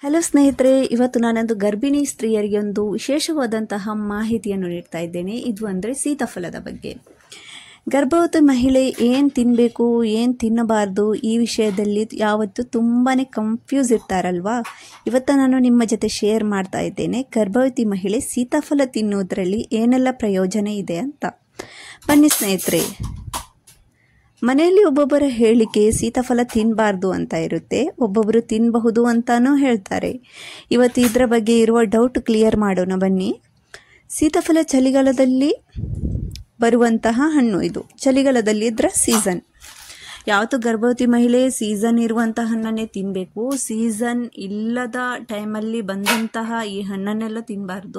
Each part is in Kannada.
ಹಲೋ ಸ್ನೇಹಿತರೆ ಇವತ್ತು ನಾನೊಂದು ಗರ್ಭಿಣಿ ಸ್ತ್ರೀಯರಿಗೆ ಒಂದು ವಿಶೇಷವಾದಂತಹ ಮಾಹಿತಿಯನ್ನು ನೀಡ್ತಾ ಇದ್ದೇನೆ ಇದು ಅಂದರೆ ಸೀತಾಫಲದ ಬಗ್ಗೆ ಗರ್ಭವತಿ ಮಹಿಳೆ ಏನು ತಿನ್ನಬೇಕು ಏನು ತಿನ್ನಬಾರ್ದು ಈ ವಿಷಯದಲ್ಲಿ ಯಾವತ್ತು ತುಂಬಾ ಕನ್ಫ್ಯೂಸ್ ಇರ್ತಾರಲ್ವಾ ಇವತ್ತು ನಾನು ನಿಮ್ಮ ಜೊತೆ ಶೇರ್ ಮಾಡ್ತಾ ಇದ್ದೇನೆ ಗರ್ಭವತಿ ಮಹಿಳೆ ಸೀತಾಫಲ ತಿನ್ನುವುದರಲ್ಲಿ ಏನೆಲ್ಲ ಪ್ರಯೋಜನ ಇದೆ ಅಂತ ಬನ್ನಿ ಸ್ನೇಹಿತರೆ ಮನೆಯಲ್ಲಿ ಒಬ್ಬೊಬ್ಬರ ಹೇಳಿಕೆ ಸೀತಾಫಲ ತಿನ್ನಬಾರ್ದು ಅಂತ ಇರುತ್ತೆ ಒಬ್ಬೊಬ್ಬರು ತಿನ್ನಬಹುದು ಅಂತಾನೂ ಹೇಳ್ತಾರೆ ಇವತ್ತು ಇದರ ಬಗ್ಗೆ ಇರುವ ಡೌಟ್ ಕ್ಲಿಯರ್ ಮಾಡೋಣ ಬನ್ನಿ ಸೀತಾಫಲ ಚಳಿಗಾಲದಲ್ಲಿ ಬರುವಂತಹ ಹಣ್ಣು ಇದು ಚಳಿಗಾಲದಲ್ಲಿ ಇದರ ಸೀಸನ್ ಯಾವತ್ತು ಗರ್ಭವತಿ ಮಹಿಳೆ ಸೀಸನ್ ಇರುವಂತಹ ಹಣ್ಣನ್ನೇ ತಿನ್ನಬೇಕು ಸೀಸನ್ ಇಲ್ಲದ ಟೈಮಲ್ಲಿ ಬಂದಂತಹ ಈ ಹಣ್ಣನ್ನೆಲ್ಲ ತಿನ್ನಬಾರ್ದು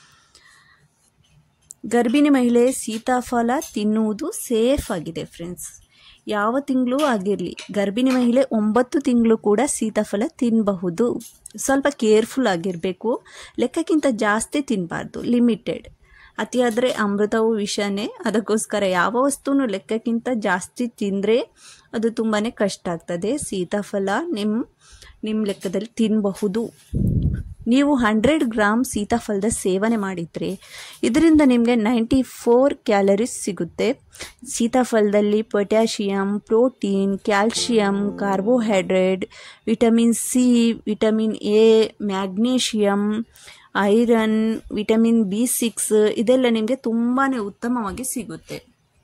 ಗರ್ಭಿಣಿ ಮಹಿಳೆ ಸೀತಾಫಲ ತಿನ್ನುವುದು ಸೇಫ್ ಆಗಿದೆ ಫ್ರೆಂಡ್ಸ್ ಯಾವ ತಿಂಗಳು ಆಗಿರಲಿ ಗರ್ಭಿಣಿ ಮಹಿಳೆ ಒಂಬತ್ತು ತಿಂಗಳು ಕೂಡ ಸೀತಾಫಲ ತಿನ್ನಬಹುದು ಸ್ವಲ್ಪ ಕೇರ್ಫುಲ್ ಆಗಿರಬೇಕು ಲೆಕ್ಕಕ್ಕಿಂತ ಜಾಸ್ತಿ ತಿನ್ನಬಾರ್ದು ಲಿಮಿಟೆಡ್ ಅತಿಯಾದರೆ ಅಮೃತವು ವಿಷನೇ ಅದಕ್ಕೋಸ್ಕರ ಯಾವ ವಸ್ತುನು ಲೆಕ್ಕಕ್ಕಿಂತ ಜಾಸ್ತಿ ತಿಂದರೆ ಅದು ತುಂಬಾ ಕಷ್ಟ ಆಗ್ತದೆ ಸೀತಾಫಲ ನಿಮ್ಮ ನಿಮ್ಮ ಲೆಕ್ಕದಲ್ಲಿ ತಿನ್ನಬಹುದು ನೀವು ಹಂಡ್ರೆಡ್ ಗ್ರಾಮ್ ಸೀತಾಫಲದ ಸೇವನೆ ಮಾಡಿದರೆ ಇದರಿಂದ ನಿಮಗೆ ನೈಂಟಿ ಫೋರ್ ಕ್ಯಾಲರೀಸ್ ಸಿಗುತ್ತೆ ಸೀತಾಫಲದಲ್ಲಿ potassium protein calcium carbohydrate vitamin C vitamin A magnesium iron vitamin B six ಇದೆಲ್ಲ ನಿಮಗೆ ತುಂಬಾ ಉತ್ತಮವಾಗಿ ಸಿಗುತ್ತೆ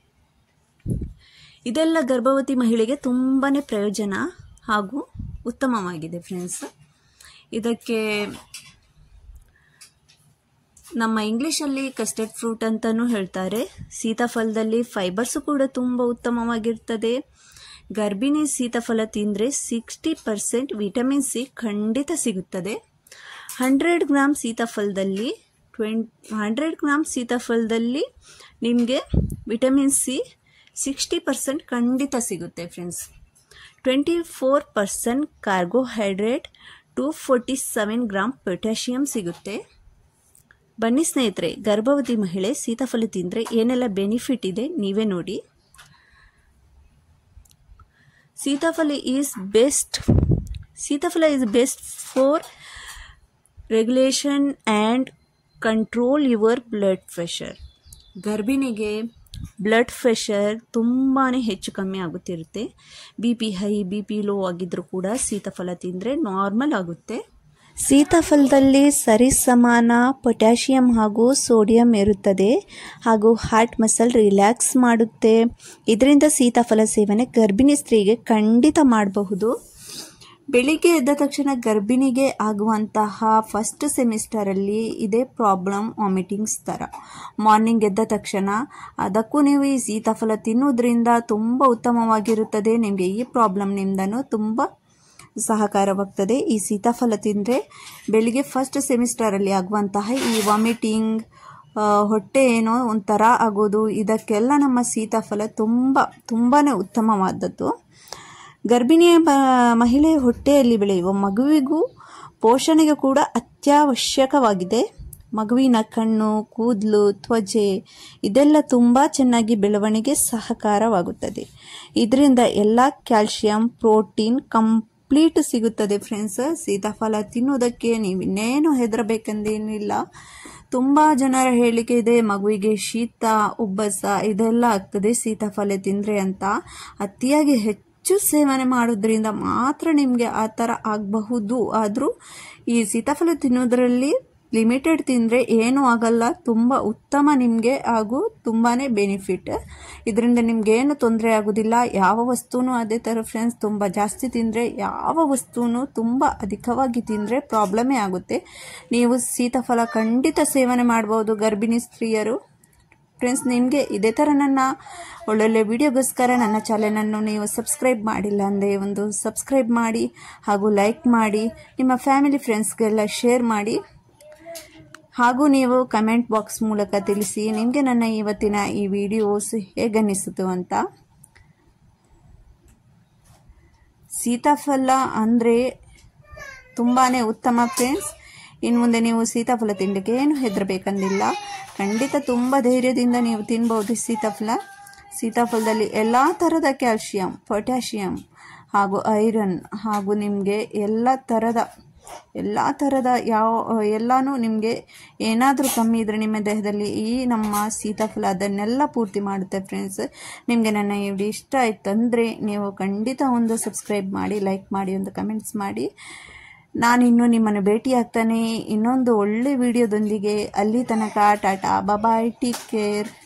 ಇದೆಲ್ಲ ಗರ್ಭವತಿ ಮಹಿಳೆಗೆ ತುಂಬಾ ಪ್ರಯೋಜನ ಹಾಗೂ ಉತ್ತಮವಾಗಿದೆ ಫ್ರೆಂಡ್ಸ್ ಇದಕ್ಕೆ ನಮ್ಮ ಇಂಗ್ಲೀಷಲ್ಲಿ ಕಸ್ಟರ್ಡ್ ಫ್ರೂಟ್ ಅಂತಲೂ ಹೇಳ್ತಾರೆ ಸೀತಾಫಲದಲ್ಲಿ ಫೈಬರ್ಸು ಕೂಡ ತುಂಬ ಉತ್ತಮವಾಗಿರ್ತದೆ ಗರ್ಭಿಣಿ ಸೀತಾಫಲ ತಿಂದರೆ ಸಿಕ್ಸ್ಟಿ ಪರ್ಸೆಂಟ್ ವಿಟಮಿನ್ ಸಿ ಖಂಡಿತ ಸಿಗುತ್ತದೆ ಹಂಡ್ರೆಡ್ ಗ್ರಾಮ್ ಸೀತಾಫಲದಲ್ಲಿ ಟ್ವೆಂಟ್ ಹಂಡ್ರೆಡ್ ಗ್ರಾಮ್ ಸೀತಾಫಲದಲ್ಲಿ ನಿಮಗೆ ವಿಟಮಿನ್ ಸಿ ಸಿಕ್ಸ್ಟಿ ಪರ್ಸೆಂಟ್ ಖಂಡಿತ ಸಿಗುತ್ತೆ friends twenty four percent carbohydrate two forty seven gram potassium ಸಿಗುತ್ತೆ ಬನ್ನಿ ಸ್ನೇಹಿತರೆ ಗರ್ಭವತಿ ಮಹಿಳೆ ಸೀತಾಫಲ ತಿಂದರೆ ಏನೆಲ್ಲ ಬೆನಿಫಿಟ್ ಇದೆ ನೀವೇ ನೋಡಿ sitaphal is best sitaphal is best for regulation and control your blood pressure ಗರ್ಭಿಣಿಗೆ ಬ್ಲಡ್ ಪ್ರೆಷರ್ ತುಂಬಾ ಹೆಚ್ಚು ಕಮ್ಮಿ ಆಗುತ್ತಿರುತ್ತೆ B P high B P low ಆಗಿದ್ದರೂ ಕೂಡ ಸೀತಾಫಲ ತಿಂದರೆ ನಾರ್ಮಲ್ ಆಗುತ್ತೆ ಸೀತಾಫಲದಲ್ಲಿ ಸರಿಸಮಾನ ಪೊಟ್ಯಾಷಿಯಂ ಹಾಗೂ ಸೋಡಿಯಂ ಇರುತ್ತದೆ ಹಾಗೂ ಹಾರ್ಟ್ ಮಸಲ್ ರಿಲ್ಯಾಕ್ಸ್ ಮಾಡುತ್ತೆ ಇದರಿಂದ ಸೀತಾಫಲ ಸೇವನೆ ಗರ್ಭಿಣಿ ಸ್ತ್ರೀಗೆ ಖಂಡಿತ ಮಾಡಬಹುದು ಬೆಳಿಗ್ಗೆ ಎದ್ದ ತಕ್ಷಣ ಗರ್ಭಿಣಿಗೆ ಆಗುವಂತಹ ಫಸ್ಟ್ ಸೆಮಿಸ್ಟರಲ್ಲಿ ಇದೇ ಪ್ರಾಬ್ಲಮ್ ವಾಮಿಟಿಂಗ್ಸ್ ಥರ ಮಾರ್ನಿಂಗ್ ಎದ್ದ ತಕ್ಷಣ ಅದಕ್ಕೂ ನೀವು ಈ ಸೀತಾಫಲ ತಿನ್ನೋದ್ರಿಂದ ತುಂಬ ಉತ್ತಮವಾಗಿರುತ್ತದೆ ನಿಮಗೆ ಈ ಪ್ರಾಬ್ಲಮ್ನಿಂದನೂ ತುಂಬ ಸಹಕಾರವಾಗ್ತದೆ ಈ ಸೀತಾಫಲ ತಿಂದರೆ ಬೆಳಿಗ್ಗೆ ಫಸ್ಟ್ ಸೆಮಿಸ್ಟರಲ್ಲಿ ಆಗುವಂತಹ ಈ ವಾಮಿಟಿಂಗ್ ಹೊಟ್ಟೆ ಏನೋ ಒಂಥರ ಆಗೋದು ಇದಕ್ಕೆಲ್ಲ ನಮ್ಮ ಸೀತಾಫಲ ತುಂಬ ತುಂಬಾ ಉತ್ತಮವಾದದ್ದು ಗರ್ಭಿಣಿಯ ಮಹಿಳೆ ಹೊಟ್ಟೆಯಲ್ಲಿ ಬೆಳೆಯುವ ಮಗುವಿಗೂ ಪೋಷಣೆಗೆ ಕೂಡ ಅತ್ಯವಶ್ಯಕವಾಗಿದೆ ಮಗುವಿನ ಕಣ್ಣು ಕೂದಲು ತ್ವಚೆ ಇದೆಲ್ಲ ತುಂಬ ಚೆನ್ನಾಗಿ ಬೆಳವಣಿಗೆ ಸಹಕಾರವಾಗುತ್ತದೆ ಇದರಿಂದ ಎಲ್ಲ ಕ್ಯಾಲ್ಶಿಯಂ ಪ್ರೋಟೀನ್ ಕಂಪ್ಲೀಟ್ ಸಿಗುತ್ತದೆ ಫ್ರೆಂಡ್ಸ್ ಸೀತಾಫಲ ತಿನ್ನೋದಕ್ಕೆ ನೀವು ಇನ್ನೇನು ಹೆದರಬೇಕೆಂದೇನಿಲ್ಲ ತುಂಬ ಜನರ ಹೇಳಿಕೆ ಇದೆ ಮಗುವಿಗೆ ಶೀತ ಉಬ್ಬಸ ಇದೆಲ್ಲ ಆಗ್ತದೆ ಸೀತಾಫಲ ತಿಂದರೆ ಅಂತ ಅತಿಯಾಗಿ ಹೆಚ್ಚು ಹೆಚ್ಚು ಸೇವನೆ ಮಾಡೋದ್ರಿಂದ ಮಾತ್ರ ನಿಮಗೆ ಆ ಥರ ಆಗಬಹುದು ಆದರೂ ಈ ಸೀತಾಫಲ ತಿನ್ನೋದ್ರಲ್ಲಿ ಲಿಮಿಟೆಡ್ ತಿಂದರೆ ಏನೂ ಆಗಲ್ಲ ತುಂಬ ಉತ್ತಮ ನಿಮಗೆ ಹಾಗೂ ತುಂಬಾ ಬೆನಿಫಿಟ್ ಇದರಿಂದ ನಿಮಗೇನು ತೊಂದರೆ ಆಗೋದಿಲ್ಲ ಯಾವ ವಸ್ತುನೂ ಅದೇ ಥರ ಫ್ರೆಂಡ್ಸ್ ತುಂಬ ಜಾಸ್ತಿ ತಿಂದರೆ ಯಾವ ವಸ್ತುನೂ ತುಂಬ ಅಧಿಕವಾಗಿ ತಿಂದರೆ ಪ್ರಾಬ್ಲಮೇ ಆಗುತ್ತೆ ನೀವು ಸೀತಾಫಲ ಖಂಡಿತ ಸೇವನೆ ಮಾಡ್ಬೋದು ಗರ್ಭಿಣಿ ಸ್ತ್ರೀಯರು ಫ್ರೆಂಡ್ಸ್ ನಿಮಗೆ ಇದೇ ಥರ ನನ್ನ ಒಳ್ಳೊಳ್ಳೆ ವಿಡಿಯೋಗೋಸ್ಕರ ನನ್ನ ಚಾನಲನ್ನು ನೀವು ಸಬ್ಸ್ಕ್ರೈಬ್ ಮಾಡಿಲ್ಲ ಅಂದರೆ ಒಂದು ಸಬ್ಸ್ಕ್ರೈಬ್ ಮಾಡಿ ಹಾಗೂ ಲೈಕ್ ಮಾಡಿ ನಿಮ್ಮ ಫ್ಯಾಮಿಲಿ ಫ್ರೆಂಡ್ಸ್ಗೆಲ್ಲ ಶೇರ್ ಮಾಡಿ ಹಾಗೂ ನೀವು ಕಮೆಂಟ್ ಬಾಕ್ಸ್ ಮೂಲಕ ತಿಳಿಸಿ ನಿಮಗೆ ನನ್ನ ಇವತ್ತಿನ ಈ ವಿಡಿಯೋಸ್ ಹೇಗನ್ನಿಸಿತು ಅಂತ ಸೀತಾಫಲ ಅಂದರೆ ತುಂಬಾ ಉತ್ತಮ ಫ್ರೆಂಡ್ಸ್ ಇನ್ನು ಮುಂದೆ ನೀವು ಸೀತಾಫಲ ತಿನ್ನಲಿಕ್ಕೆ ಏನು ಹೆದರಬೇಕಂದಿಲ್ಲ ಖಂಡಿತ ತುಂಬ ಧೈರ್ಯದಿಂದ ನೀವು ತಿನ್ಬೋದು ಸೀತಾಫಲ ಸೀತಾಫಲದಲ್ಲಿ ಎಲ್ಲ ಥರದ ಕ್ಯಾಲ್ಶಿಯಂ ಪೊಟ್ಯಾಷಿಯಂ ಹಾಗೂ ಐರನ್ ಹಾಗೂ ನಿಮಗೆ ಎಲ್ಲ ಥರದ ಎಲ್ಲ ಥರದ ಯಾವ ಎಲ್ಲನೂ ನಿಮಗೆ ಏನಾದರೂ ಕಮ್ಮಿ ಇದ್ದರೆ ನಿಮ್ಮ ದೇಹದಲ್ಲಿ ಈ ನಮ್ಮ ಸೀತಾಫಲ ಅದನ್ನೆಲ್ಲ ಪೂರ್ತಿ ಮಾಡುತ್ತೆ ಫ್ರೆಂಡ್ಸ್ ನಿಮಗೆ ನನ್ನ ಈ ವಿಡಿಯೋ ಇಷ್ಟ ಆಯ್ತು ಅಂದರೆ ನೀವು ಖಂಡಿತ ಒಂದು ಸಬ್ಸ್ಕ್ರೈಬ್ ಮಾಡಿ ಲೈಕ್ ಮಾಡಿ ಒಂದು ಕಮೆಂಟ್ಸ್ ಮಾಡಿ ನಾನಿನ್ನು ನಿಮ್ಮನ್ನು ಭೇಟಿ ಆಗ್ತಾನೆ ಇನ್ನೊಂದು ಒಳ್ಳೆ ವಿಡಿಯೋದೊಂದಿಗೆ ಅಲ್ಲಿ ತನಕ ಟಾಟಾ ಬಾಯ್ ಟೇಕ್ ಕೇರ್